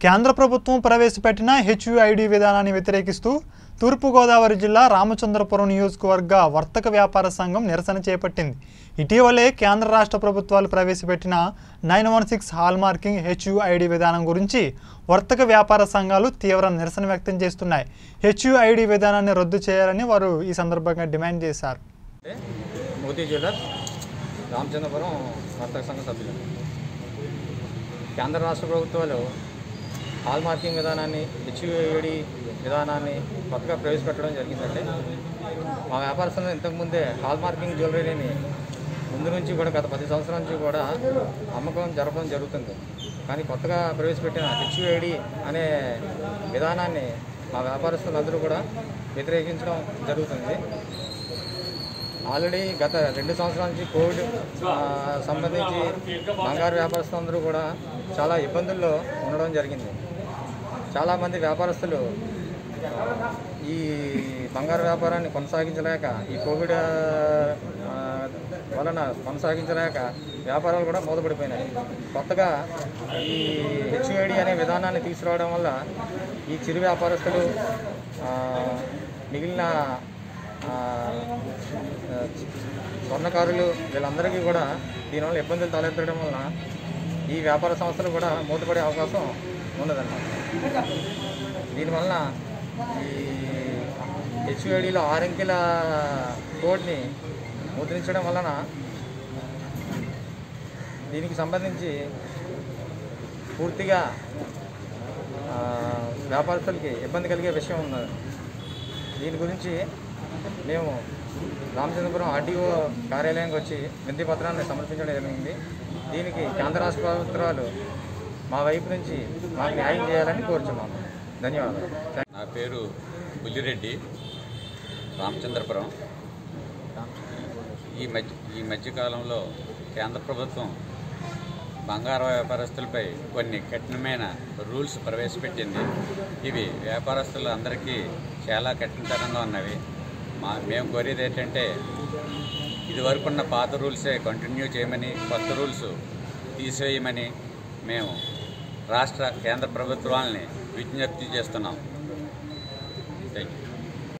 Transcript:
కేంద్ర ప్రభుత్వం ప్రవేశపెట్టిన హెచ్యుఐడి విధానాన్ని వ్యతిరేకిస్తూ తూర్పుగోదావరి జిల్లా రామచంద్రపురం నియోజకవర్గ వర్తక వ్యాపార సంఘం నిరసన చేపట్టింది ఇటీవలే కేంద్ర రాష్ట్ర ప్రభుత్వాలు ప్రవేశపెట్టిన nine one six hallmarking HUID విధానం గురించి వర్తక వ్యాపార సంఘాలు తీవ్ర నిరసన వ్యక్తం చేస్తున్నాయి హెచ్యుఐడి విధానాన్ని రద్దు చేయాలని వారు ఈ సందర్భంగా డిమాండ్ చేశారు అంటే మోతీ జ్యువెలర్స్ రామచంద్రపురం వర్తక సంఘ సభ్యులు కేంద్ర రాష్ట్ర ప్రభుత్వాలు హాల్ మార్కింగ్ విధానాన్ని హెచ్యుఏడి విధానాన్ని కొత్తగా ప్రవేశపెట్టడం జరిగిందంటే మా వ్యాపారస్తులు ఇంతకుముందే హాల్ మార్కింగ్ జ్యువెలరీని ముందు నుంచి కూడా గత పది సంవత్సరాల నుంచి కూడా అమ్మకం జరపడం జరుగుతుంది కానీ కొత్తగా ప్రవేశపెట్టిన హెచ్యుఐడి అనే విధానాన్ని మా వ్యాపారస్తులందరూ కూడా వ్యతిరేకించడం జరుగుతుంది ఆల్రెడీ గత రెండు సంవత్సరాల నుంచి కోవిడ్ ఆ, సంబంధించి బంగారు వ్యాపారస్తులందరూ కూడా చాలా ఇబ్బందుల్లో ఉండడం జరిగింది చాలామంది వ్యాపారస్తులు ఆ, ఈ బంగారు వ్యాపారాన్ని కొనసాగించలేక ఈ కోవిడ్ ఆ, వలన కొనసాగించలేక వ్యాపారాలు కూడా మూతపడిపోయినాయి కొత్తగా ఈ హెచ్యుఐడి అనే విధానాన్ని తీసుకురావడం వల్ల ఈ చిరు వ్యాపారస్తులు ఆ, మిగిలిన ఆ, ఆ, స్వర్ణకారులు వీళ్ళందరికీ కూడా దీనివల్ల ఇబ్బందులు తలెత్తడం వలన ఈ వ్యాపార సంస్థలు కూడా మూతపడే అవకాశం ఉన్నదన్నమాట దీనివలన ఈ హెచ్యుఐడిలో ఆరంకెల కోడ్ని ముద్రించడం వలన దీనికి సంబంధించి పూర్తిగా ఆ, వ్యాపారస్తులకి ఇబ్బంది కలిగే విషయం ఉన్నది దీని గురించి మేము రామచంద్రపురం ఆర్డీఓ కార్యాలయానికి వచ్చి వినతి పత్రాన్ని సమర్పించడం జరిగింది దీనికి కేంద్ర రాష్ట్ర ప్రభుత్వాలు మా వైపు నుంచి మాకు న్యాయం చేయాలని కోరుచున్నాము ధన్యవాదాలు నా పేరు బుల్లిరెడ్డి రామచంద్రపురం ఈ మధ్య ఈ మధ్యకాలంలో కేంద్ర ప్రభుత్వం బంగారు వ్యాపారస్తులపై కొన్ని కఠినమైన రూల్స్ ప్రవేశపెట్టింది ఇవి వ్యాపారస్తులు అందరికీ చాలా కఠినతరంగా ఉన్నవి మా మేము కోరేది ఏంటంటే ఇదివరకున్న పాత రూల్సే కంటిన్యూ చేయమని కొత్త రూల్స్ తీసేయమని మేము రాష్ట్ర కేంద్ర ప్రభుత్వాలని విజ్ఞప్తి చేస్తున్నాం థ్యాంక్ యూ